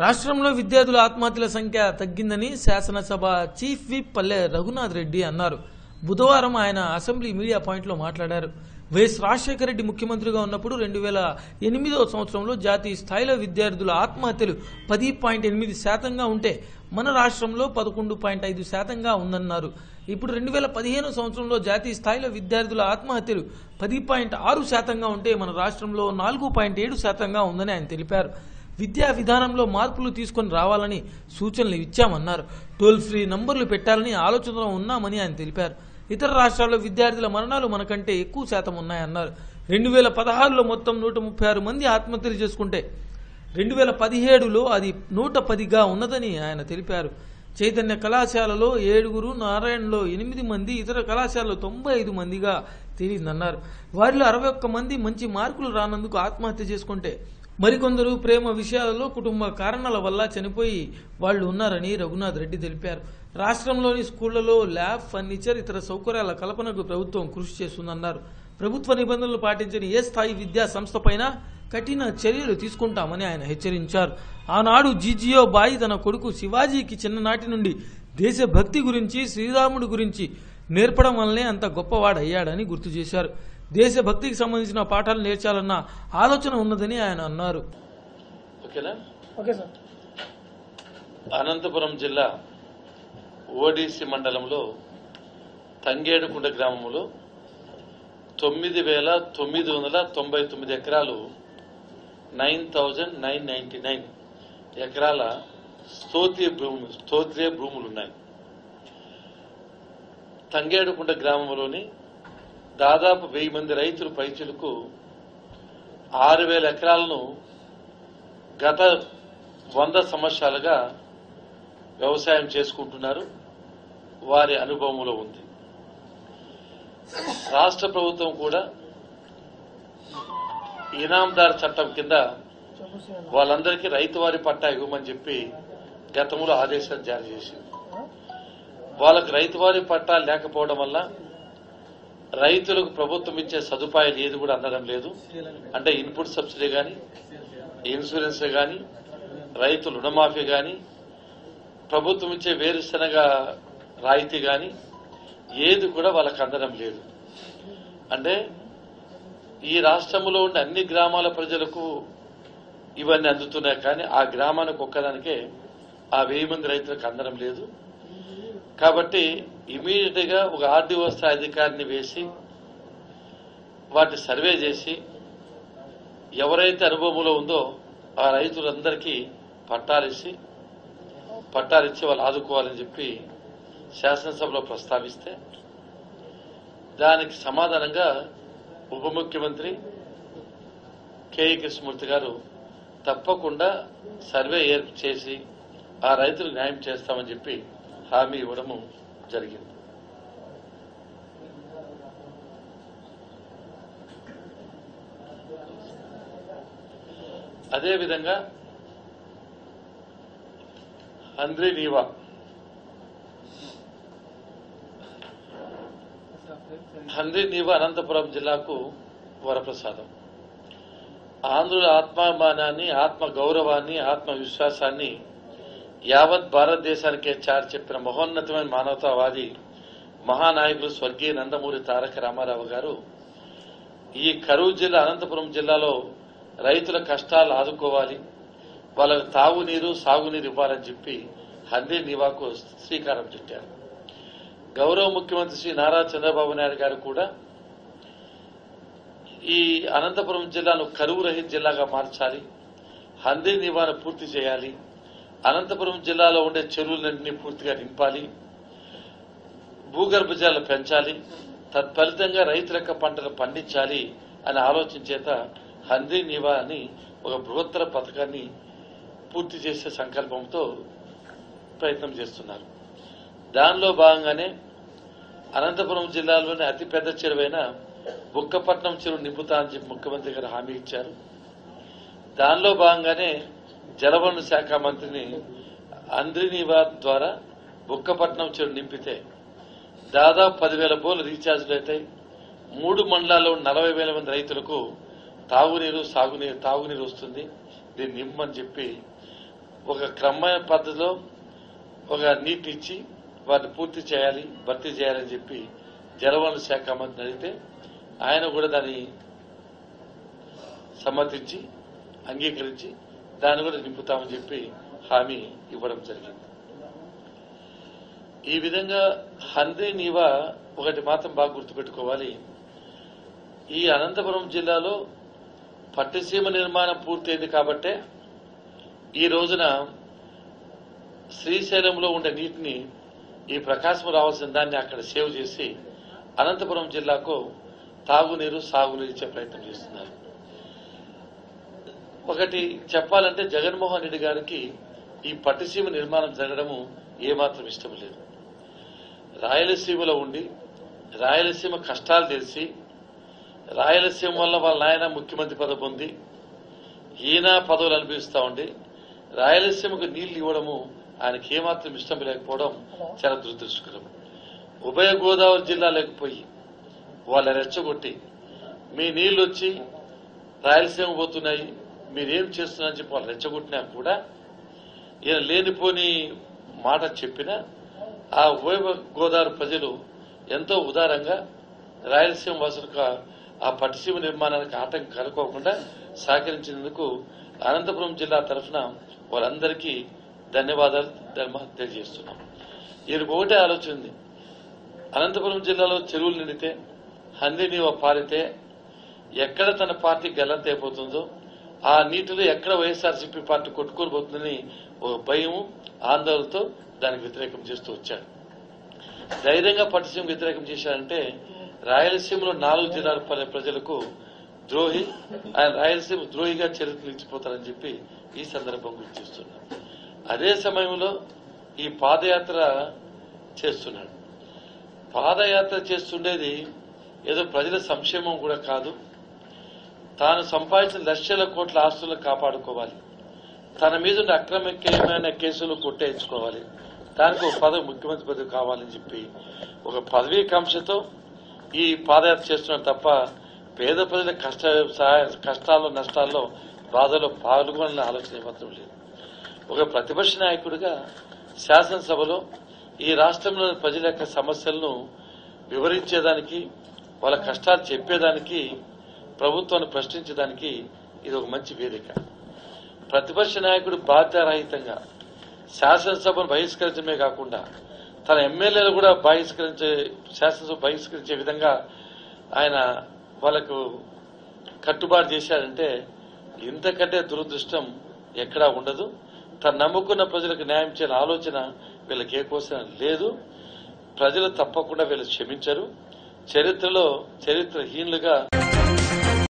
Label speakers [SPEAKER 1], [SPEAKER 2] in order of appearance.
[SPEAKER 1] రాష్ట్రంలో విద్యార్థుల ఆత్మహత్యల సంఖ్య తగ్గిందని శాసనసభ చీఫ్ విప్ పల్లె రఘునాథ్ రెడ్డి అన్నారు బుధవారం ఆయన అసెంబ్లీ మీడియా పాయింట్లో మాట్లాడారు వైఎస్ రాజశేఖర రెడ్డి ముఖ్యమంత్రిగా ఉన్నప్పుడు రెండు వేల ఎనిమిదవ సంవత్సరంలో జాతీయ స్థాయిలో విద్యార్థుల ఆత్మహత్యలు పది పాయింట్ ఎనిమిది శాతంగా ఉంటే మన రాష్ట్రంలో పదకొండు పాయింట్ ఐదు శాతంగా ఉందన్నారు ఇప్పుడు రెండు వేల పదిహేను సంవత్సరంలో జాతీయ స్థాయిలో విద్యార్థుల ఆత్మహత్యలు పది పాయింట్ ఆరు శాతంగా ఉంటే మన రాష్ట్రంలో నాలుగు పాయింట్ ఏడు శాతంగా ఉందని ఆయన తెలిపారు విద్యా విధానంలో మార్పులు తీసుకొని రావాలని సూచనలు ఇచ్చామన్నారు టోల్ ఫ్రీ నంబర్లు పెట్టాలని ఆలోచనలో ఉన్నామని ఆయన తెలిపారు ఇతర రాష్ట్రాల్లో విద్యార్థుల మరణాలు మనకంటే ఎక్కువ శాతం ఉన్నాయన్నారు రెండు వేల పదహారులో మొత్తం నూట ముప్పై ఆరు మంది ఆత్మహత్యలు చేసుకుంటే రెండు వేల పదిహేడులో అది నూట పదిగా ఉన్నదని ఆయన తెలిపారు చైతన్య కళాశాలలో ఏడుగురు నారాయణలో ఎనిమిది మంది ఇతర కళాశాలలో తొంభై ఐదు మందిగా తేలిందన్నారు వారిలో అరవై ఒక్క మంది మంచి మార్కులు రానందుకు ఆత్మహత్య చేసుకుంటే మరికొందరు ప్రేమ విషయాలలో కుటుంబ కారణాల వల్ల చనిపోయి వాళ్ళు ఉన్నారని రఘునాథ్ రెడ్డి తెలిపారు రాష్ట్రంలోని స్కూళ్లలో ల్యాబ్ ఫర్నిచర్ ఇతర సౌకర్యాల కల్పనకు ప్రభుత్వం కృషి చేస్తుందన్నారు ప్రభుత్వ నిబంధనలు పాటించని ఏ స్థాయి విద్యా సంస్థపైనా కఠిన చర్యలు తీసుకుంటామని ఆయన హెచ్చరించారు ఆనాడు జీజియో బాయి తన కొడుకు శివాజీకి చిన్ననాటి నుండి దేశభక్తి గురించి శ్రీరాముడి గురించి నేర్పడం వల్లనే అంత గొప్పవాడయ్యాడని గుర్తు చేశారు దేశభక్తికి సంబంధించిన పాఠాలు నేర్చాలన్న ఆలోచన ఉన్నదని ఆయన అన్నారు
[SPEAKER 2] ఓకేనా
[SPEAKER 3] ఓకే సార్
[SPEAKER 2] అనంతపురం జిల్లా ఓడిసి మండలంలో తంగేడుకుంట గ్రామంలో తొమ్మిది వేల తొమ్మిది వందల తొంభై తొమ్మిది ఎకరాలు nine thousand nine ninety nine ఎకరాల స్తోత్రియ భూమి స్తోత్రియ భూములు ఉన్నాయి తంగేడుకుంట గ్రామంలోని దాదాపు వెయ్యి మంది రైతులు పైచులకు ఆరు వేల ఎకరాలను గత వంద సంవత్సరాలుగా వ్యవసాయం చేసుకుంటున్నారు వారి అనుభవంలో ఉంది రాష్ట్ర ప్రభుత్వం కూడా ఇనాందార్ చట్టం కింద వాళ్ళందరికీ రైతు వారి పట్టా ఇవ్వమని చెప్పి గతంలో ఆదేశాలు జారీ చేసింది వాళ్ళకు రైతు వారి పట్టా లేకపోవడం వల్ల రైతులకు ప్రభుత్వం ఇచ్చే సదుపాయాలు ఏది కూడా అందడం లేదు అంటే ఇన్పుట్ సబ్సిడీ కానీ ఇన్సూరెన్స్ కానీ రైతు రుణమాఫీ కానీ ప్రభుత్వం ఇచ్చే వేరుశనగ రాయితీ కానీ ఏది కూడా వాళ్ళకి అందడం లేదు అంటే ఈ రాష్ట్రంలో ఉండే అన్ని గ్రామాల ప్రజలకు ఇవన్నీ అందుతున్నాయి కానీ ఆ గ్రామానికి ఒక్కదానికే ఆ వెయ్యి మంది రైతులకు అందడం లేదు కాబట్టి ఇమీడియట్ గా ఒక ఆర్డీఓ స్థాయి అధికారిని వేసి వాటిని సర్వే చేసి ఎవరైతే అనుభవంలో ఉందో ఆ రైతులందరికీ పట్టాలిచ్చి పట్టాలిచ్చి వాళ్ళు ఆదుకోవాలని చెప్పి శాసనసభలో ప్రస్తావిస్తే దానికి సమాధానంగా ఉప ముఖ్యమంత్రి కేఈ కృష్ణమూర్తి గారు తప్పకుండా సర్వే ఏర్పు చేసి ఆ రైతులకు న్యాయం చేస్తామని చెప్పి హామీ ఇవ్వడము జరిగింది అదేవిధంగా హంద్రీ నీవా హంద్రీ నీవా అనంతపురం జిల్లాకు వరప్రసాదం ఆంధ్రుల ఆత్మాభిమానాన్ని ఆత్మ గౌరవాన్ని ఆత్మవిశ్వాసాన్ని యావత్ భారతదేశానికే చాటి చెప్పిన మహోన్నతమైన మానవతావాది మహానాయకులు స్వర్గీయ నందమూరి తారక రామారావు గారు ఈ కరూరు జిల్లా అనంతపురం జిల్లాలో రైతుల కష్టాలు ఆదుకోవాలి వాళ్ళకు తాగునీరు సాగునీరు ఇవ్వాలని చెప్పి హందీ నివాకు శ్రీకారం చుట్టారు గౌరవ ముఖ్యమంత్రి శ్రీ నారా చంద్రబాబు నాయుడు గారు కూడా ఈ అనంతపురం జిల్లాను కరువు రహిత జిల్లాగా మార్చాలి హందీ నివారణ పూర్తి చేయాలి అనంతపురం జిల్లాలో ఉండే చెరువులన్నింటినీ పూర్తిగా నింపాలి భూగర్భ జలాలు పెంచాలి తత్ఫలితంగా రైతుల యొక్క పంటలు పండించాలి అనే ఆలోచన చేత హందీ నివా అని ఒక బృహత్తర పథకాన్ని పూర్తి చేసే సంకల్పంతో ప్రయత్నం చేస్తున్నారు దానిలో భాగంగానే అనంతపురం జిల్లాలోని అతిపెద్ద చెరువైన బుక్కపట్నం చెరువు నింపుతా అని చెప్పి ముఖ్యమంత్రి గారు హామీ ఇచ్చారు దానిలో భాగంగానే జలవనరుల శాఖ మంత్రిని అంద్రినివా ద్వారా బుక్కపట్నం చెరువు నింపితే దాదాపు పదివేల బోర్లు రీఛార్జ్లు అవుతాయి మూడు మండలాల్లో ఉన్న నలభై వేల మంది రైతులకు తాగునీరు సాగునీరు తాగునీరు వస్తుంది దీన్ని నిమ్మని చెప్పి ఒక క్రమమైన పద్ధతిలో ఒక నీటి ఇచ్చి వాటిని పూర్తి చేయాలి భర్తీ చేయాలని చెప్పి జలవనరుల శాఖ మంత్రిని అడిగితే ఆయన కూడా దాన్ని సమ్మతించి అంగీకరించి దాన్ని కూడా నింపుతామని చెప్పి హామీ ఇవ్వడం జరిగింది ఈ విధంగా హంద్రీ నీవా ఒకటి మాత్రం బాగా గుర్తుపెట్టుకోవాలి ఈ అనంతపురం జిల్లాలో పట్టిసీమ నిర్మాణం పూర్తయింది కాబట్టే ఈ రోజున శ్రీశైలంలో ఉండే నీటిని ఈ ప్రకాశం రావాల్సిన దాన్ని అక్కడ సేవ్ చేసి అనంతపురం జిల్లాకు తాగునీరు సాగునీరు ఇచ్చే ప్రయత్నం చేస్తున్నారు ఒకటి చెప్పాలంటే జగన్మోహన్ రెడ్డి గారికి ఈ పట్టిసీమ నిర్మాణం జరగడము ఏమాత్రం ఇష్టం లేదు రాయలసీమలో ఉండి రాయలసీమ కష్టాలు తెలిసి రాయలసీమ వల్ల వాళ్ళ నాయన ముఖ్యమంత్రి పదవి పొంది ఈయన పదవులు అనిపిస్తా ఉండి రాయలసీమకు నీళ్లు ఇవ్వడము ఆయనకి ఏమాత్రం ఇష్టం లేకపోవడం చాలా దురదృష్టకరం ఉభయ గోదావరి జిల్లా లేకపోయి వాళ్ళ రెచ్చగొట్టి మీ నీళ్లు వచ్చి రాయలసీమ పోతున్నాయి మీరేం చేస్తున్నారని చెప్పి వాళ్ళు రెచ్చగొట్టినా కూడా ఈయన లేనిపోని మాట చెప్పినా ఆ ఉభయ గోదావరి ప్రజలు ఎంతో ఉదారంగా రాయలసీమ వాసులకు ఆ పట్టిసీమ నిర్మాణానికి ఆటంకం కలుకోకుండా సహకరించినందుకు అనంతపురం జిల్లా తరఫున వాళ్ళందరికీ ధన్యవాదాలు ధర్మ తెలియజేస్తున్నాం ఈయనకు ఒకటే ఆలోచన ఉంది అనంతపురం జిల్లాలో చెరువులు నిండితే హంది నీవ పారితే ఎక్కడ తన పార్టీ గల్లంతైపోతుందో ఆ నీటిలో ఎక్కడ వైఎస్ఆర్సీపీ పార్టీ కొట్టుకొని పోతుందని ఒక భయం ఆందోళనతో దానికి వ్యతిరేకం చేస్తూ వచ్చాడు ధైర్యంగా పట్టిసీమ వ్యతిరేకం చేశారంటే రాయలసీమలో నాలుగు జిల్లాల పల్లె ప్రజలకు ద్రోహి ఆయన రాయలసీమ ద్రోహిగా చరిత్ర నిలిచిపోతారని చెప్పి ఈ సందర్భం గుర్తు చేస్తున్నాను అదే సమయంలో ఈ పాదయాత్ర చేస్తున్నాడు పాదయాత్ర చేస్తుండేది ఏదో ప్రజల సంక్షేమం కూడా కాదు తాను సంపాదించిన లక్షల కోట్ల ఆస్తులను కాపాడుకోవాలి తన మీద ఉన్న అక్రమమైన కేసులు కొట్టేయించుకోవాలి దానికి ఒక పదవి ముఖ్యమంత్రి పదవి కావాలని చెప్పి ఒక పదవీ కాంక్షతో ఈ పాదయాత్ర చేస్తున్నాడు తప్ప పేద ప్రజల కష్ట సహాయ- కష్టాల్లో నష్టాల్లో బాధలో పాల్గొనాలనే ఆలోచన మాత్రం లేదు ఒక ప్రతిపక్ష నాయకుడిగా శాసనసభలో ఈ రాష్ట్రంలోని ప్రజల యొక్క సమస్యలను వివరించేదానికి వాళ్ళ కష్టాలు చెప్పేదానికి ప్రభుత్వాన్ని ప్రశ్నించడానికి ఇది ఒక మంచి వేదిక ప్రతిపక్ష నాయకుడు బాధ్యరహితంగా శాసనసభను బహిష్కరించడమే కాకుండా తన ఎమ్మెల్యేలు కూడా బహిష్కరించే శాసనసభ బహిష్కరించే విధంగా ఆయన వాళ్ళకు కట్టుబాటు చేశారంటే ఇంతకంటే దురదృష్టం ఎక్కడా ఉండదు తను నమ్ముకున్న ప్రజలకు న్యాయం చేయాలని ఆలోచన వీళ్ళకి ఏ కోసం లేదు ప్రజలు తప్పకుండా వీళ్ళు క్షమించరు చరిత్రలో చరిత్రహీనులుగా